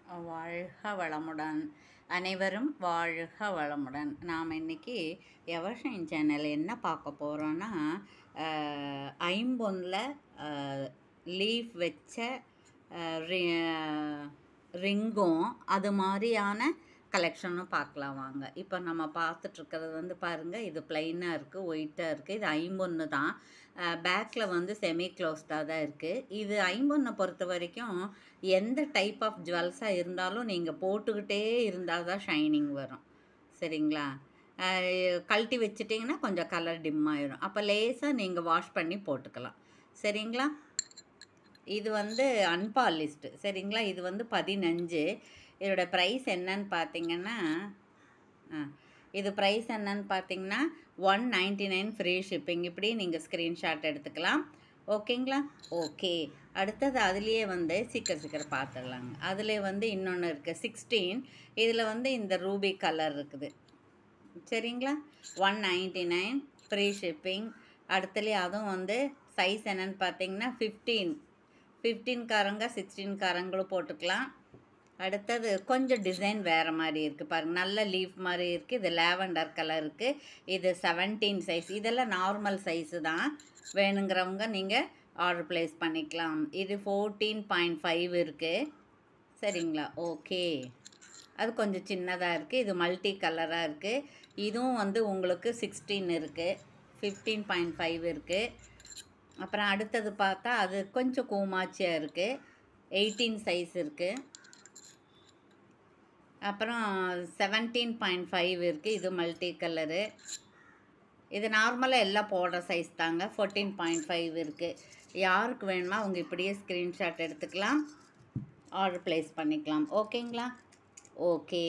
வாழ்க வளமுடன் அனைவரும் வாழ்க வளமுடன் நாம் இன்னைக்கு எவர்ஷைன் சேனல் என்ன பார்க்க போகிறோன்னா ஐம்பொன்னில் லீஃப் வச்ச அஹ், ரி- ரிங்கும் அது மாதிரியான கலெக்ஷனும் பார்க்கலாம் வாங்க இப்போ நம்ம பார்த்துட்ருக்கிறது வந்து பாருங்கள் இது பிளைனாக இருக்குது ஒயிட்டாக இருக்குது இது ஐம்பொன்று தான் பேக்கில் வந்து செமி க்ளோஸ்டாக தான் இருக்குது இது ஐம்பொன்னை பொறுத்த வரைக்கும் எந்த டைப் ஆஃப் ஜுவல்ஸாக இருந்தாலும் நீங்கள் போட்டுக்கிட்டே இருந்தால் தான் ஷைனிங் வரும் சரிங்களா அஹ் கழட்டி வச்சிட்டிங்கன்னா கொஞ்சம் கலர் டிம் ஆயிடும் அப்போ லேசாக நீங்கள் வாஷ் பண்ணி போட்டுக்கலாம் சரிங்களா இது வந்து அன்பாலிஸ்டு சரிங்களா இது வந்து பதினஞ்சு இதோட ப்ரைஸ் என்னன்னு பார்த்தீங்கன்னா ஆ, இது ப்ரைஸ் என்னன்னு பார்த்தீங்கன்னா one ninety nine free shipping இப்படி நீங்கள் ஸ்க்ரீன்ஷாட் எடுத்துக்கலாம் ஓகேங்களா ஓகே அடுத்தது அதுலேயே வந்து சீக்கிரம் சீக்கிரம் பார்த்துடலாங்க அதில் வந்து இன்னொன்று இருக்குது சிக்ஸ்டீன் இதில் வந்து இந்த ரூபி கலர் இருக்குது சரிங்களா one ninety nine free shipping அடுத்ததுலேயே அதுவும் வந்து சைஸ் என்னன்னு பார்த்தீங்கன்னா ஃபிஃப்டீன் ஃபிஃப்டீன்காரங்க சிக்ஸ்டீன்காரங்களும் போட்டுக்கலாம் அடுத்தது கொஞ்சம் டிசைன் வேறு மாதிரி இருக்குது பாருங்கள் நல்ல லீஃப் மாதிரி இருக்குது இது லேவண்டர் கலர் இருக்குது இது செவன்டீன் சைஸ் இதெல்லாம் நார்மல் சைஸு தான் வேணுங்கிறவங்க நீங்கள் ஆர்டர் ப்ளேஸ் பண்ணிக்கலாம் இது ஃபோர்டீன் பாயிண்ட் ஃபைவ் இருக்குது சரிங்களா ஓகே அது கொஞ்சம் சின்னதாக இருக்குது இது மல்டி கலராக இருக்குது இதுவும் வந்து உங்களுக்கு சிக்ஸ்டீன் இருக்குது ஃபிஃப்டீன் பாயிண்ட் ஃபைவ் இருக்குது அப்புறம் அடுத்தது பார்த்தா அது கொஞ்சம் கூமாச்சியாக இருக்குது எயிட்டீன் சைஸ் இருக்குது அப்புறம் செவன்டீன் பாயிண்ட் ஃபைவ் இருக்குது இது மல்டி கலரு இது நார்மலாக எல்லாம் போடுற சைஸ் தாங்க ஃபோர்டீன் பாயிண்ட் ஃபைவ் இருக்குது யாருக்கு வேணுமோ அவங்க இப்படியே ஸ்க்ரீன்ஷாட் எடுத்துக்கலாம் ஆர்டர் ப்ளேஸ் பண்ணிக்கலாம் ஓகேங்களா ஓகே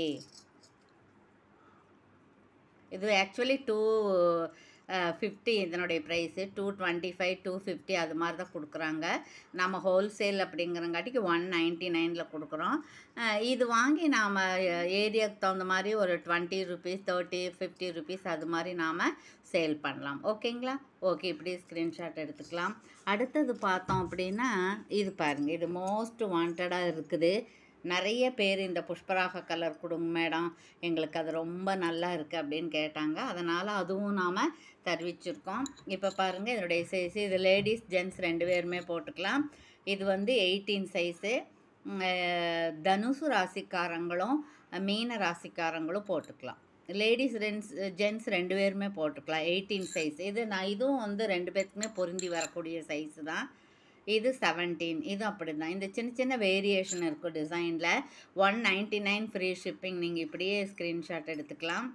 இது ஆக்சுவலி டூ ஃபிஃப்டி இதனுடைய price two twenty five two fifty அது மாதிரி தான் கொடுக்குறாங்க நம்ம ஹோல்சேல் அப்படிங்கிறங்காட்டிக்கு ஒன் நைன்ட்டி நைனில் கொடுக்குறோம் அஹ் இது வாங்கி நாம் ஏரியாவுக்கு தகுந்த மாதிரி ஒரு twenty rupees thirty fifty rupees அது மாதிரி நாம் சேல் பண்ணலாம் ஓகேங்களா ஓகே இப்படி ஸ்க்ரீன்ஷாட் எடுத்துக்கலாம் அடுத்தது பார்த்தோம் அப்படின்னா இது பாருங்கள் இது மோஸ்ட் வாண்டடாக இருக்குது நிறைய பேர் இந்த புஷ்பராக கலர் கொடுங்க மேடம் எங்களுக்கு அது ரொம்ப நல்லா இருக்குது அப்படின்னு கேட்டாங்க அதனால் அதுவும் நாம் தெரிவிச்சிருக்கோம் இப்போ பாருங்கள் இதனுடைய சைஸ் இது லேடிஸ் ஜென்ட்ஸ் ரெண்டு பேருமே போட்டுக்கலாம் இது வந்து எயிட்டீன் சைஸு தனுசு ராசிக்காரங்களும் மீன ராசிக்காரங்களும் போட்டுக்கலாம் லேடிஸ் ரெண்ட்ஸ் ஜென்ட்ஸ் ரெண்டு பேருமே போட்டுக்கலாம் எயிட்டீன் சைஸ் இது நான் இதுவும் வந்து ரெண்டு பேருக்குமே பொருந்தி வரக்கூடிய சைஸு தான் இது செவன்டீன் இது அப்படி தான் இந்த சின்ன சின்ன வேரியேஷன் இருக்கும் டிசைனில் one ninety nine free shipping நீங்கள் இப்படியே ஸ்க்ரீன்ஷாட் எடுத்துக்கலாம்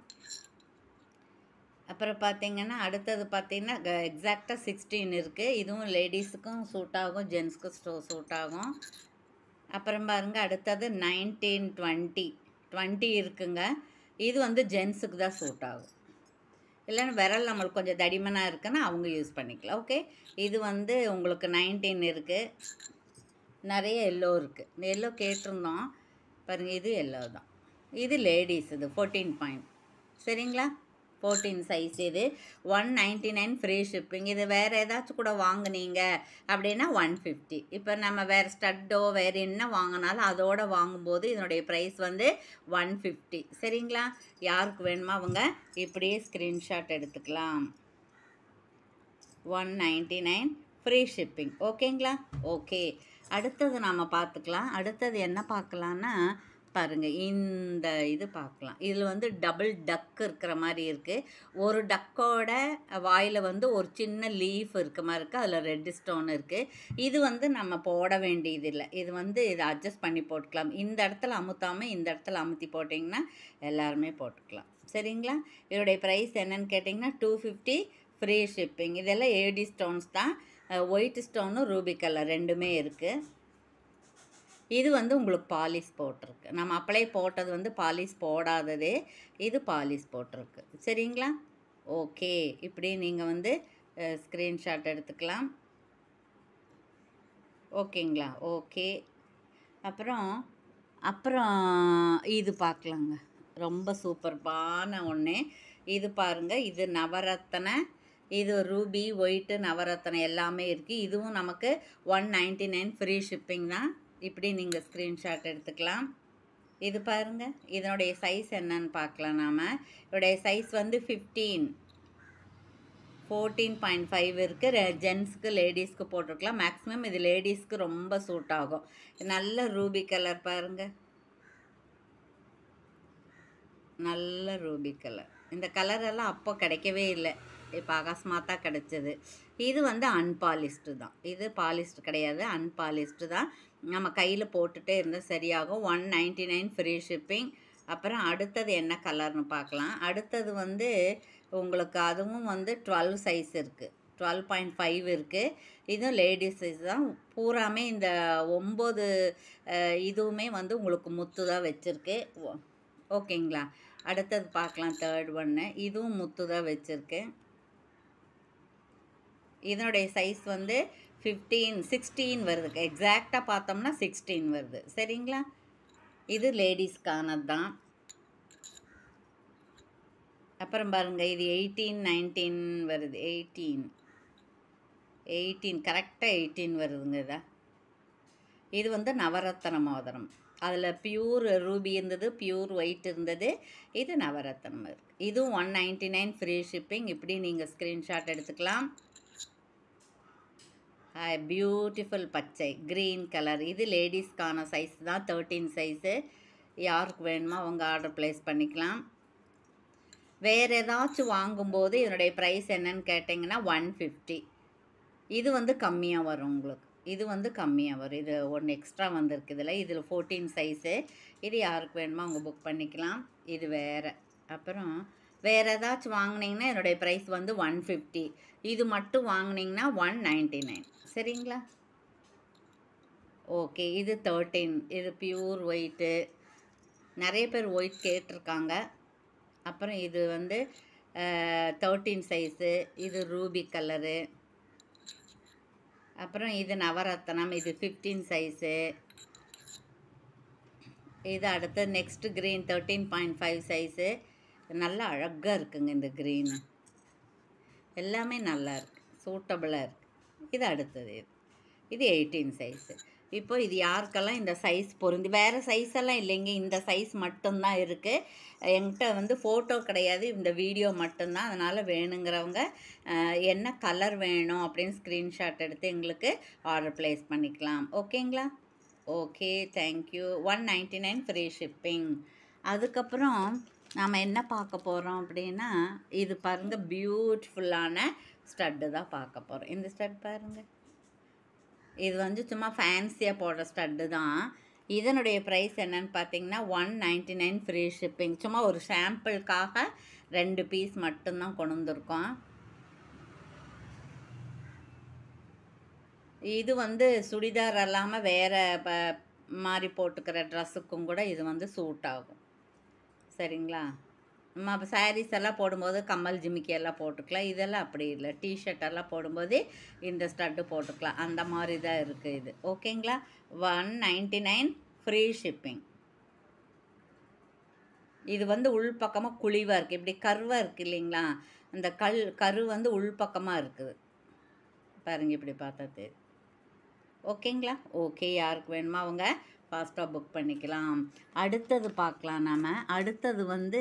அப்புறம் பார்த்தீங்கன்னா அடுத்தது பார்த்தீங்கன்னா எக்ஸாக்டாக சிக்ஸ்டீன் இருக்குது இதுவும் லேடிஸுக்கும் சூட் ஆகும் ஜென்ஸுக்கும் ஸ்டோ சூட் ஆகும் அப்புறம் பாருங்க அடுத்தது நைன்டீன் டுவெண்ட்டி டுவெண்ட்டி இருக்குங்க இது வந்து ஜென்ஸுக்கு தான் சூட் ஆகும் இல்லைன்னா விரல் நம்மளுக்கு கொஞ்சம் தடிமனாக இருக்குன்னா அவங்க யூஸ் பண்ணிக்கலாம் ஓகே இது வந்து உங்களுக்கு நைன்டீன் இருக்குது நிறைய எல்லோ இருக்குது எல்லோ கேட்டிருந்தோம் பாருங்கள் இது எல்லோ தான் இது லேடிஸ் இது ஃபோர்டீன் பாயிண்ட் சரிங்களா ஃபோர்டீன் சைஸ் இது one ninety nine free shipping இது வேறு ஏதாச்சும் கூட வாங்குனீங்க அப்படின்னா ஒன் ஃபிஃப்டி இப்போ நம்ம வேறு ஸ்டட்டோ வேறு என்ன வாங்கினாலும் அதோட வாங்கும்போது இதனுடைய ப்ரைஸ் வந்து ஒன் ஃபிஃப்டி சரிங்களா யாருக்கு வேணுமோ அவங்க இப்படியே ஸ்க்ரீன்ஷாட் எடுத்துக்கலாம் one ninety nine free shipping ஓகேங்களா ஓகே அடுத்தது நாம் பார்த்துக்கலாம் அடுத்தது என்ன பார்க்கலான்னா பாருங்கள் இந்த இது பார்க்கலாம் இதில் வந்து டபுள் டக் இருக்கிற மாதிரி இருக்குது ஒரு டக்கோட வாயில் வந்து ஒரு சின்ன லீஃப் இருக்க மாதிரி இருக்குது அதில் ரெட் ஸ்டோன் இருக்குது இது வந்து நம்ம போட வேண்டியதில்லை இது வந்து இதை அட்ஜஸ்ட் பண்ணி போட்டுக்கலாம் இந்த இடத்துல அமுத்தாமல் இந்த இடத்துல அமுத்தி போட்டிங்கன்னா எல்லாருமே போட்டுக்கலாம் சரிங்களா இதோடைய ப்ரைஸ் என்னன்னு கேட்டிங்கன்னா டூ ஃபிஃப்டி ஃப்ரீ ஷிப்பிங் இதெல்லாம் ஏடி ஸ்டோன்ஸ் தான் ஒயிட் ஸ்டோனும் ரூபி கலர் ரெண்டுமே இருக்குது இது வந்து உங்களுக்கு பாலிஷ் போட்டிருக்கு நம்ம அப்ளை போட்டது வந்து பாலிஷ் போடாதது இது பாலிஷ் போட்டிருக்கு சரிங்களா ஓகே இப்படி நீங்கள் வந்து ஸ்க்ரீன்ஷாட் எடுத்துக்கலாம் ஓகேங்களா ஓகே அப்புறம் அப்புறம் இது பார்க்கலாங்க ரொம்ப சூப்பர்பான ஒன்று இது பாருங்கள் இது நவரத்தனை இது ரூபி ஒயிட்டு நவரத்னம் எல்லாமே இருக்குது இதுவும் நமக்கு one ninety nine free shipping தான் இப்படி நீங்கள் ஸ்க்ரீன்ஷாட் எடுத்துக்கலாம் இது பாருங்க இதனுடைய சைஸ் என்னன்னு பார்க்கலாம் நாம் இதோடைய சைஸ் வந்து ஃபிஃப்டீன் ஃபோர்டீன் பாயிண்ட் ஃபைவ் இருக்குது ஜென்ஸ்க்கு லேடிஸ்க்கு போட்டிருக்கலாம் மேக்ஸிமம் இது லேடிஸ்க்கு ரொம்ப சூட் ஆகும் நல்ல ரூபி கலர் பாருங்க நல்ல ரூபி கலர் இந்த கலர் எல்லாம் அப்போ கிடைக்கவே இல்லை இப்போ அகஸ்மாத் தான் கிடச்சிது இது வந்து அன்பாலிஸ்டு தான் இது பாலிஸ்டு கிடையாது அன்பாலிஸ்டு தான் நம்ம கையில் போட்டுகிட்டே இருந்தால் சரியாகும் one ninety nine free shipping அப்புறம் அடுத்தது என்ன கலர்னு பார்க்கலாம் அடுத்தது வந்து உங்களுக்கு அதுவும் வந்து டுவெல் சைஸ் இருக்குது டுவெல் பாயிண்ட் ஃபைவ் இருக்குது இதுவும் லேடிஸ் சைஸ் தான் பூராமே இந்த ஒம்பது அஹ், இதுவுமே வந்து உங்களுக்கு முத்து தான் வச்சுருக்கு ஓகேங்களா அடுத்தது பார்க்கலாம் தேர்ட் ஒன்று இதுவும் முத்து தான் வச்சுருக்கு இதனுடைய சைஸ் வந்து ஃபிஃப்டீன் சிக்ஸ்டீன் வருது எக்ஸாக்டாக பார்த்தோம்னா சிக்ஸ்டீன் வருது சரிங்களா இது லேடிஸ்க்கானது தான் அப்புறம் பாருங்கள் இது எயிட்டீன் நைன்டீன் வருது எயிட்டீன் எயிட்டீன் கரெக்டாக எயிட்டீன் வருதுங்க இதா இது வந்து நவரத்தன மோதிரம் அதில் பியூர் ரூபி இருந்தது பியூர் ஒயிட் இருந்தது இது நவரத்தனம் இருக்குது இதுவும் one ninety nine free shipping இப்படி நீங்கள் ஸ்க்ரீன்ஷாட் எடுத்துக்கலாம் பியூட்டிஃபுல் பச்சை க்ரீன் கலர் இது லேடிஸ்க்கான சைஸ் தான் தேர்ட்டீன் சைஸு யாருக்கு வேணுமோ அவங்க ஆர்டர் ப்ளேஸ் பண்ணிக்கலாம் வேறு ஏதாச்சும் வாங்கும்போது இதனுடைய ப்ரைஸ் என்னன்னு கேட்டிங்கன்னா ஒன் ஃபிஃப்டி இது வந்து கம்மியாக வரும் உங்களுக்கு இது வந்து கம்மியாக வரும் இது ஒன்று எக்ஸ்ட்ரா வந்திருக்கு இதில் இதில் ஃபோர்டீன் சைஸு இது யாருக்கு வேணுமோ அவங்க புக் பண்ணிக்கலாம் இது வேறு அப்புறம் வேறு ஏதாச்சும் வாங்குனீங்கன்னா என்னுடைய ப்ரைஸ் வந்து ஒன் ஃபிஃப்டி இது மட்டும் வாங்குனீங்கன்னா ஒன் நைன்ட்டி நைன் சரிங்களா ஓகே இது தேர்ட்டீன் இது பியூர் ஒயிட்டு நிறைய பேர் ஒயிட் கேட்டிருக்காங்க அப்புறம் இது வந்து தேர்ட்டீன் சைஸு இது ரூபி கலரு அப்புறம் இது நவரத்னம் இது ஃபிஃப்டீன் சைஸு இது அடுத்து next green thirteen point five size நல்லா அழகாக இருக்குங்க இந்த க்ரீனு எல்லாமே நல்லா இருக்கு சூட்டபுளாக இருக்குது இது அடுத்தது இது இது எயிட்டீன் சைஸு இப்போ இது யாருக்கெல்லாம் இந்த சைஸ் பொருந்தி வேறு சைஸ் எல்லாம் இல்லைங்க இந்த சைஸ் மட்டும்தான் இருக்குது என்கிட்ட வந்து ஃபோட்டோ கிடையாது இந்த வீடியோ மட்டும்தான் அதனால் வேணுங்கிறவங்க அஹ், என்ன கலர் வேணும் அப்படின்னு ஸ்க்ரீன்ஷாட் எடுத்து எங்களுக்கு ஆர்டர் ப்ளேஸ் பண்ணிக்கலாம் ஓகேங்களா okay thank you one ninety nine free shipping அதுக்கப்புறம் நாம் என்ன பார்க்க போகிறோம் அப்படின்னா இது பாருங்கள் பியூட்டிஃபுல்லான ஸ்டட்டு தான் பார்க்க போகிறோம் இந்த ஸ்டட் பாருங்கள் இது வந்து சும்மா ஃபேன்சியாக போடுற ஸ்டட்டு தான் இதனுடைய ப்ரைஸ் என்னன்னு பார்த்தீங்கன்னா one ninety nine free shipping சும்மா ஒரு சாம்பிளுக்காக ரெண்டு பீஸ் மட்டும்தான் கொண்டு வந்திருக்கோம் இது வந்து சுடிதார் இல்லாமல் வேறு ப மாதிரி போட்டுக்கிற ட்ரெஸ்ஸுக்கும் கூட இது வந்து சூட் ஆகும் சரிங்களா நம்ம சாரீஸ் எல்லாம் போடும்போது கம்மல் ஜிமிக்கி எல்லாம் போட்டுக்கலாம் இதெல்லாம் அப்படி இல்லை டிஷர்ட் எல்லாம் போடும்போது இந்த ஸ்டட்டு போட்டுக்கலாம் அந்த மாதிரி தான் இருக்குது இது ஓகேங்களா one ninety nine free shipping இது வந்து உள்பக்கமாக குழிவாக இருக்குது இப்படி கருவாக இருக்குது இல்லைங்களா அந்த கல் கரு வந்து உள்பக்கமாக இருக்குது பாருங்க இப்படி பார்த்தா தெரியும் ஓகேங்களா ஓகே யாருக்கு வேணுமோ அவங்க ஃபாஸ்ட்டாக புக் பண்ணிக்கலாம் அடுத்தது பார்க்கலாம் நாம் அடுத்தது வந்து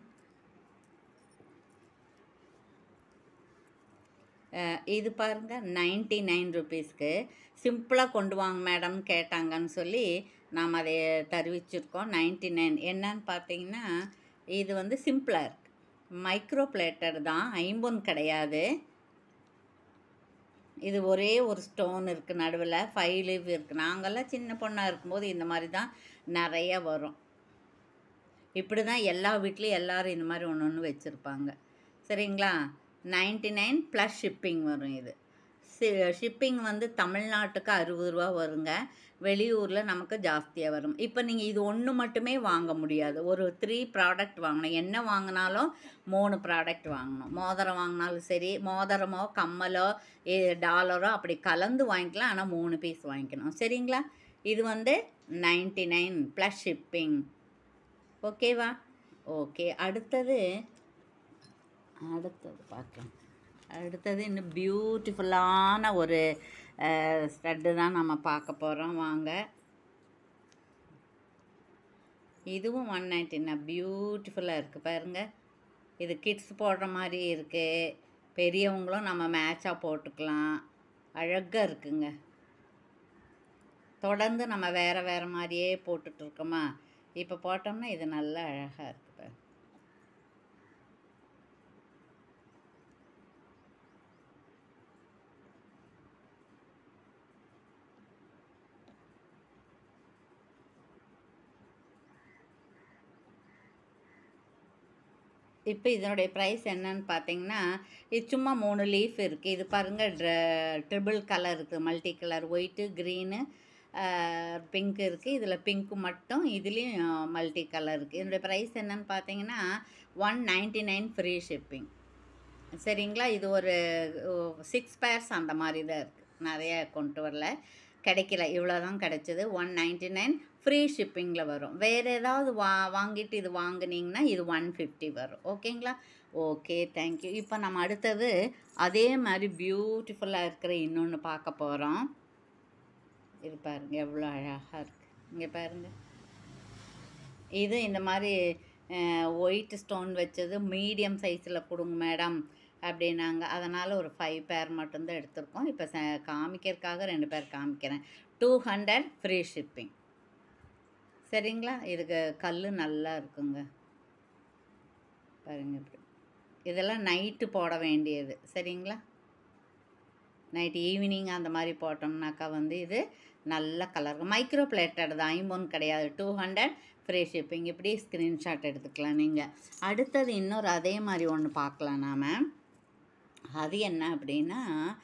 அஹ், இது பாருங்க நைன்ட்டி நைன் ருபீஸ்க்கு சிம்பிளாக கொண்டு வாங்க மேடம் கேட்டாங்கன்னு சொல்லி நாம் அதை தெரிவிச்சிருக்கோம் நைன்ட்டி நைன் என்னன்னு பார்த்தீங்கன்னா இது வந்து சிம்பிளாக இருக்குது மைக்ரோ பிளேட்டர் தான் ஐம்பொன் கிடையாது இது ஒரே ஒரு ஸ்டோன் இருக்குது நடுவில் ஃபைவ் லீவ் இருக்குது நாங்கள்லாம் சின்ன பொண்ணாக இருக்கும்போது இந்த மாதிரி தான் நிறைய வரும் இப்படி தான் எல்லா வீட்லேயும் எல்லோரும் இந்த மாதிரி ஒன்று ஒன்று வச்சுருப்பாங்க சரிங்களா நைன்ட்டி நைன் ப்ளஸ் ஷிப்பிங் வரும் இது ஷிப்பிங் வந்து தமிழ்நாட்டுக்கு அறுபது ரூபா வருங்க வெளியூரில் நமக்கு ஜாஸ்தியாக வரும் இப்போ நீங்கள் இது ஒன்று மட்டுமே வாங்க முடியாது ஒரு த்ரீ ப்ராடக்ட் வாங்கணும் என்ன வாங்கினாலும் மூணு ப்ராடக்ட் வாங்கணும் மோதிரம் வாங்கினாலும் சரி மோதிரமோ கம்மலோ ஏ- டாலரோ அப்படி கலந்து வாங்கிக்கலாம் ஆனால் மூணு பீஸ் வாங்கிக்கணும் சரிங்களா இது வந்து நைன்ட்டி நைன் ப்ளஸ் ஷிப்பிங் ஓகேவா ஓகே அடுத்தது அடுத்தது பார்க்கலாம் அடுத்தது இன்னும் பியூட்டிஃபுல்லான ஒரு ஸ்டட்டு தான் நம்ம பார்க்க போகிறோம் வாங்க இதுவும் ஒன் நைன்டின்னா பியூட்டிஃபுல்லாக இருக்குது பாருங்க இது கிட்ஸ் போடுற மாதிரி இருக்குது பெரியவங்களும் நம்ம மேட்சாக போட்டுக்கலாம் அழகாக இருக்குங்க தொடர்ந்து நம்ம வேறு வேறு மாதிரியே போட்டுட்ருக்கோமா இப்போ போட்டோம்னா இது நல்லா அழகாக இருக்குது பாரு இப்போ இதனுடைய ப்ரைஸ் என்னன்னு பார்த்தீங்கன்னா இது சும்மா மூணு லீஃப் இருக்குது இது பாருங்கள் ட்ர ட்ரிபிள் கலர் இருக்குது multi colour white green pink இருக்குது இதில் பிங்க்கு மட்டும் இதுலேயும் மல்டி கலர் இருக்குது இதனுடைய ப்ரைஸ் என்னன்னு பார்த்தீங்கன்னா one ninety nine free shipping சரிங்களா இது ஒரு சிக்ஸ் பேர்ஸ் அந்த மாதிரி தான் இருக்குது நிறைய கொண்டு வரல கிடைக்கல இவ்வளோ தான் கிடைச்சது ஒன் நைன்டி நைன் ஃப்ரீ ஷிப்பிங்கில் வரும் வேறு ஏதாவது வா வாங்கிட்டு இது வாங்குனீங்கன்னா இது ஒன் ஃபிஃப்டி வரும் ஓகேங்களா ஓகே தேங்க்யூ இப்போ நம்ம அடுத்தது அதே மாதிரி பியூட்டிஃபுல்லாக இருக்கிற இன்னொன்று பார்க்க போகிறோம் இது பாருங்கள் எவ்வளோ அழகாக இருக்குது இங்கே பாருங்கள் இது இந்த மாதிரி ஒயிட் ஸ்டோன் வச்சது மீடியம் சைஸில் கொடுங்க மேடம் அப்படின்னாங்க அதனால் ஒரு ஃபைவ் பேர் மட்டும்தான் எடுத்திருக்கோம் இப்போ ச காமிக்கிறதுக்காக ரெண்டு பேர் காமிக்கிறேன் டூ ஹண்ட்ரட் ஃப்ரீ ஷிப்பிங் சரிங்களா இதுக்கு கல் நல்லா இருக்குங்க பாருங்க இப்படி இதெல்லாம் நைட்டு போட வேண்டியது சரிங்களா நைட் ஈவினிங் அந்த மாதிரி போட்டோம்னாக்கா வந்து இது நல்ல கலர் மைக்ரோ பிளேட்டட் தான் ஐம்பொன் கிடையாது டூ ஹண்ட்ரட் ஃப்ரீ ஷிப்பிங் இப்படி ஸ்க்ரீன்ஷாட் எடுத்துக்கலாம் நீங்கள் அடுத்தது இன்னொரு அதே மாதிரி ஒன்று பார்க்கலாம் நாம் அது என்ன அப்படின்னா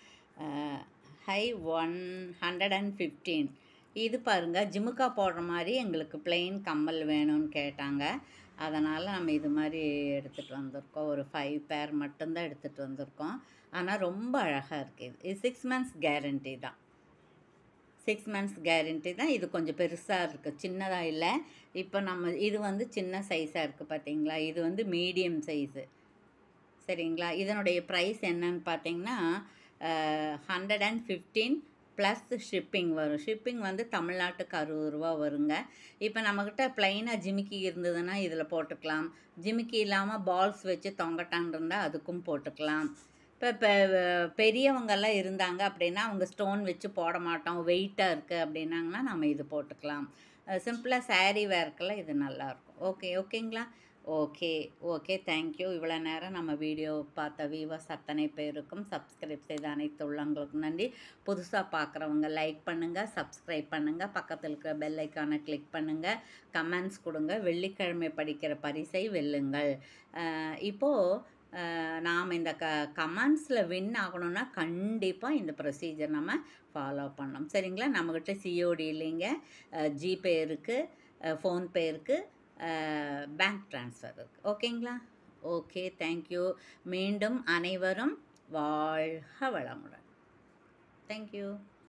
ஹை ஒன் ஹண்ட்ரட் அண்ட் ஃபிஃப்டீன் இது பாருங்கள் ஜிமுக்கா போடுற மாதிரி எங்களுக்கு பிளெயின் கம்மல் வேணும்னு கேட்டாங்க அதனால் நம்ம இது மாதிரி எடுத்துகிட்டு வந்திருக்கோம் ஒரு ஃபைவ் பேர் மட்டும்தான் எடுத்துகிட்டு வந்திருக்கோம் ஆனால் ரொம்ப அழகாக இருக்குது இது சிக்ஸ் மந்த்ஸ் கேரண்டி தான் சிக்ஸ் மந்த்ஸ் கேரண்டி தான் இது கொஞ்சம் பெருசாக இருக்குது சின்னதாக இல்லை இப்போ நம்ம இது வந்து சின்ன சைஸாக இருக்குது பார்த்தீங்களா இது வந்து மீடியம் சைஸு சரிங்களா இதனுடைய ப்ரைஸ் என்னன்னு பார்த்தீங்கன்னா hundred and fifteen plus shipping வரும் ஷிப்பிங் வந்து தமிழ்நாட்டுக்கு அறுபது ரூபா வருங்க இப்போ நம்மக்கிட்ட ப்ளைனாக ஜிமிக்கி இருந்ததுன்னா இதில் போட்டுக்கலாம் ஜிமிக்கி இல்லாமல் பால்ஸ் வச்சு தொங்கட்டான் இருந்தால் அதுக்கும் போட்டுக்கலாம் இப்போ இப்போ பெரியவங்கெல்லாம் இருந்தாங்க அப்படின்னா அவங்க ஸ்டோன் வச்சு போட மாட்டோம் வெயிட்டாக இருக்குது அப்படின்னாங்கன்னா நம்ம இது போட்டுக்கலாம் சிம்பிளாக சாரீ வேர்க்கெல்லாம் இது நல்லாயிருக்கும் ஓகே ஓகேங்களா ஓகே ஓகே தேங்க்யூ இவ்வளோ நேரம் நம்ம வீடியோ பார்த்த வீவர்ஸ் அத்தனை பேருக்கும் சப்ஸ்கிரைப் செய்த அனைத்து உள்ளவங்களுக்கும் நன்றி புதுசாக பார்க்குறவங்க லைக் பண்ணுங்கள் சப்ஸ்கிரைப் பண்ணுங்கள் பக்கத்தில் இருக்கிற பெல் ஐக்கானை கிளிக் பண்ணுங்கள் கமெண்ட்ஸ் கொடுங்க வெள்ளிக்கிழமை படிக்கிற பரிசை வெல்லுங்கள் இப்போது நாம் இந்த க கமெண்ட்ஸில் வின் ஆகணும்னா கண்டிப்பாக இந்த ப்ரொசீஜர் நம்ம ஃபாலோ பண்ணணும் சரிங்களா நம்மக்கிட்ட சிஓடி இல்லைங்க ஜிபே இருக்குது ஃபோன்பே இருக்குது பேங்க் ட்ரான்ஸ்ஃபர் இருக்குது ஓகேங்களா ஓகே தேங்க்யூ மீண்டும் அனைவரும் வாழ்க வளமுடன் தேங்க்யூ